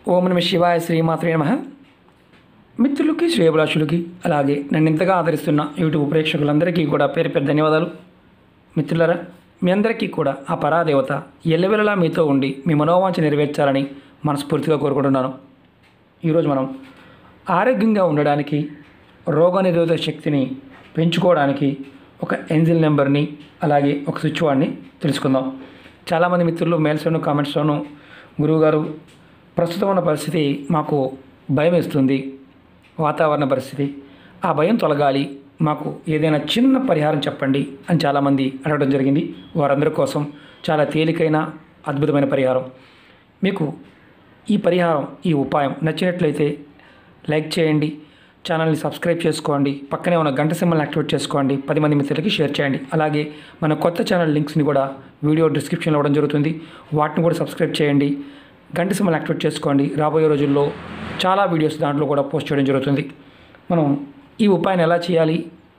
ఓం నమ శివాయ శ్రీమాత్రే నమ మిత్రులకి శ్రేయభిలాషులకి అలాగే నన్ను ఇంతగా ఆదరిస్తున్న యూట్యూబ్ ప్రేక్షకులందరికీ కూడా పేరు పేరు ధన్యవాదాలు మిత్రులరా మీ అందరికీ కూడా ఆ పరాదేవత ఎల్లవెల్లలా మీతో ఉండి మీ మనోవాంఛ నెరవేర్చాలని మనస్ఫూర్తిగా కోరుకుంటున్నాను ఈరోజు మనం ఆరోగ్యంగా ఉండడానికి రోగనిరోధక శక్తిని పెంచుకోవడానికి ఒక ఎంజిల్ నెంబర్ని అలాగే ఒక స్విచ్ వాడిని తెలుసుకుందాం చాలామంది మిత్రులు మెయిల్స్లోను కామెంట్స్లోను గురువుగారు ప్రస్తుతం ఉన్న పరిస్థితి మాకు భయం వేస్తుంది వాతావరణ పరిస్థితి ఆ భయం తొలగాలి మాకు ఏదైనా చిన్న పరిహారం చెప్పండి అని చాలామంది అడగడం జరిగింది వారందరి కోసం చాలా తేలికైన అద్భుతమైన పరిహారం మీకు ఈ పరిహారం ఈ ఉపాయం నచ్చినట్లయితే లైక్ చేయండి ఛానల్ని సబ్స్క్రైబ్ చేసుకోండి పక్కనే ఉన్న గంట సింబల్ని యాక్టివేట్ చేసుకోండి పది మంది మిత్రులకి షేర్ చేయండి అలాగే మన కొత్త ఛానల్ లింక్స్ని కూడా వీడియో డిస్క్రిప్షన్లో ఇవ్వడం జరుగుతుంది వాటిని కూడా సబ్స్క్రైబ్ చేయండి గంట సింబల్ యాక్టివేట్ చేసుకోండి రాబోయే రోజుల్లో చాలా వీడియోస్ దాంట్లో కూడా పోస్ట్ చేయడం జరుగుతుంది మనం ఈ ఉపాయాన్ని ఎలా చేయాలి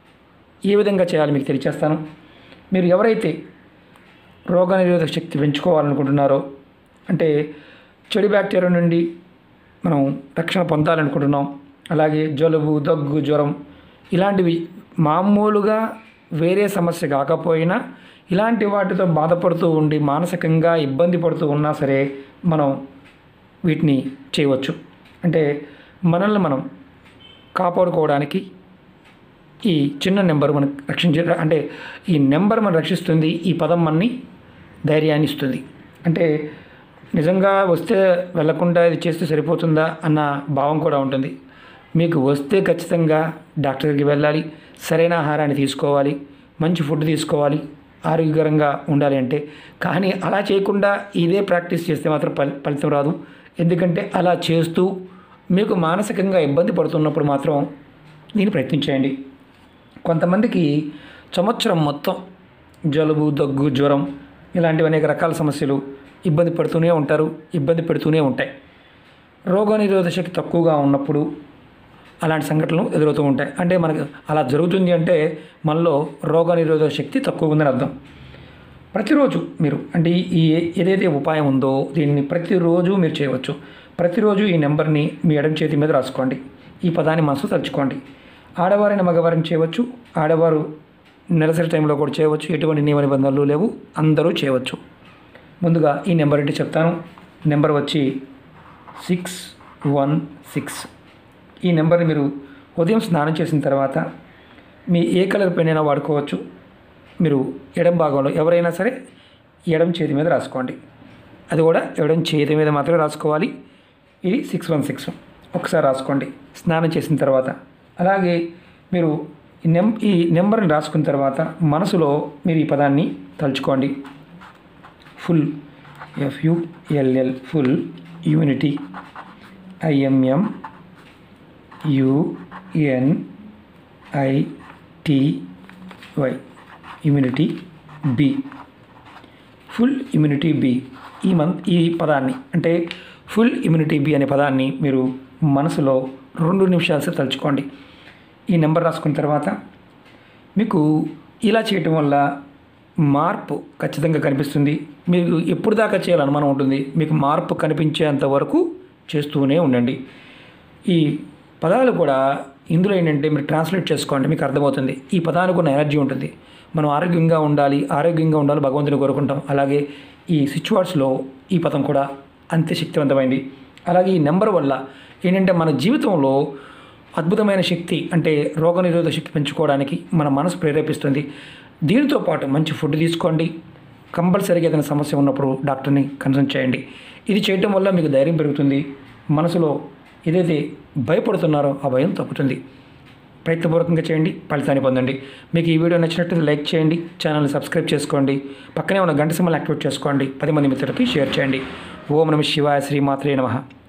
ఏ విధంగా చేయాలి మీకు తెలియచేస్తాను మీరు ఎవరైతే రోగనిరోధక శక్తి పెంచుకోవాలనుకుంటున్నారో అంటే చెడు బ్యాక్టీరియా నుండి మనం రక్షణ పొందాలనుకుంటున్నాం అలాగే జలుబు దగ్గు జ్వరం ఇలాంటివి మామూలుగా వేరే సమస్య కాకపోయినా ఇలాంటి వాటితో బాధపడుతూ ఉండి మానసికంగా ఇబ్బంది పడుతూ ఉన్నా సరే మనం వీటిని చేయవచ్చు అంటే మనల్ని మనం కాపాడుకోవడానికి ఈ చిన్న నెంబర్ మనకు రక్షించే అంటే ఈ నెంబర్ మనం రక్షిస్తుంది ఈ పదం మనని ధైర్యాన్ని ఇస్తుంది అంటే నిజంగా వస్తే వెళ్లకుండా ఇది చేస్తే సరిపోతుందా అన్న భావం కూడా ఉంటుంది మీకు వస్తే ఖచ్చితంగా డాక్టర్ దగ్గరికి వెళ్ళాలి సరైన ఆహారాన్ని తీసుకోవాలి మంచి ఫుడ్ తీసుకోవాలి ఆరోగ్యకరంగా ఉండాలి అంటే కానీ అలా చేయకుండా ఇదే ప్రాక్టీస్ చేస్తే మాత్రం ఫలి ఫలితం రాదు ఎందుకంటే అలా చేస్తూ మీకు మానసికంగా ఇబ్బంది పడుతున్నప్పుడు మాత్రం దీన్ని ప్రయత్నించేయండి కొంతమందికి సంవత్సరం మొత్తం జలుబు దగ్గు జ్వరం ఇలాంటివి అనేక రకాల సమస్యలు ఇబ్బంది పడుతూనే ఉంటారు ఇబ్బంది పెడుతూనే ఉంటాయి రోగనిరోధక శక్తి తక్కువగా ఉన్నప్పుడు అలాంటి సంఘటనలు ఎదురవుతూ ఉంటాయి అంటే మనకు అలా జరుగుతుంది అంటే మనలో రోగనిరోధక శక్తి తక్కువ ఉందని అర్థం ప్రతిరోజు మీరు అంటే ఈ ఏదైతే ఉపాయం ఉందో దీన్ని ప్రతిరోజు మీరు చేయవచ్చు ప్రతిరోజు ఈ నెంబర్ని మీ ఎడం చేతి మీద రాసుకోండి ఈ పదాన్ని మనసు తలుచుకోండి ఆడవారైన మగవారిని చేయవచ్చు ఆడవారు నెలసరి టైంలో కూడా చేయవచ్చు ఎటువంటి నియమ నిబంధనలు లేవు అందరూ చేయవచ్చు ముందుగా ఈ నెంబర్ ఏంటి చెప్తాను నెంబర్ వచ్చి సిక్స్ వన్ సిక్స్ ఈ నెంబర్ని మీరు ఉదయం స్నానం చేసిన తర్వాత మీ ఏ కలర్ పెన్ అయినా వాడుకోవచ్చు మీరు ఎడం భాగంలో ఎవరైనా సరే ఎడం చేతి మీద రాసుకోండి అది కూడా ఎడం చేతి మీద మాత్రమే రాసుకోవాలి ఇది సిక్స్ వన్ సిక్స్ ఒకసారి రాసుకోండి స్నానం చేసిన తర్వాత అలాగే మీరు ఈ నెం ఈ నెంబర్ని రాసుకున్న తర్వాత మనసులో మీరు ఈ పదాన్ని తలుచుకోండి full F U L L full unity I M M U N I T Y immunity be full immunity be ఈ మన్ ఈ పదాన్ని అంటే ఫుల్ ఇమ్యూనిటీ బి అనే పదాన్ని మీరు మనసులో రెండు నిమిషాలు సేపు తలుచుకోండి ఈ నెంబర్ రాసుకున్న తర్వాత మీకు ఇలా చేయటం వల్ల మార్పు ఖచ్చితంగా కనిపిస్తుంది మీకు ఎప్పుడు దాకా చేయాలని అనుమానం ఉంటుంది మీకు మార్పు కనిపించేంత వరకు చేస్తూనే ఉండండి ఈ పదాలు కూడా ఇందులో ఏంటంటే మీరు ట్రాన్స్లేట్ చేసుకోండి మీకు అర్థమవుతుంది ఈ పదానికి ఉన్న ఎనర్జీ ఉంటుంది మనం ఆరోగ్యంగా ఉండాలి ఆరోగ్యంగా ఉండాలి భగవంతుని కోరుకుంటాం అలాగే ఈ స్విచ్ వర్డ్స్లో ఈ పదం కూడా అంతే శక్తివంతమైంది అలాగే ఈ నెంబర్ వల్ల ఏంటంటే మన జీవితంలో అద్భుతమైన శక్తి అంటే రోగనిరోధక శక్తి పెంచుకోవడానికి మన మనసు ప్రేరేపిస్తుంది దీనితో పాటు మంచి ఫుడ్ తీసుకోండి కంపల్సరీగా ఏదైనా సమస్య ఉన్నప్పుడు డాక్టర్ని కన్సల్ట్ చేయండి ఇది చేయటం వల్ల మీకు ధైర్యం పెరుగుతుంది మనసులో ఏదైతే భయపడుతున్నారో ఆ భయం తప్పుతుంది ప్రయత్నపూర్వకంగా చేయండి ఫలితాన్ని పొందండి మీకు ఈ వీడియో నచ్చినట్లయితే లైక్ చేయండి ఛానల్ని సబ్స్క్రైబ్ చేసుకోండి పక్కనే ఉన్న గంట సింబల్ యాక్టివేట్ చేసుకోండి పది మంది మిత్రులకి షేర్ చేయండి ఓం నమ శివాయ శ్రీమాత్రే నమః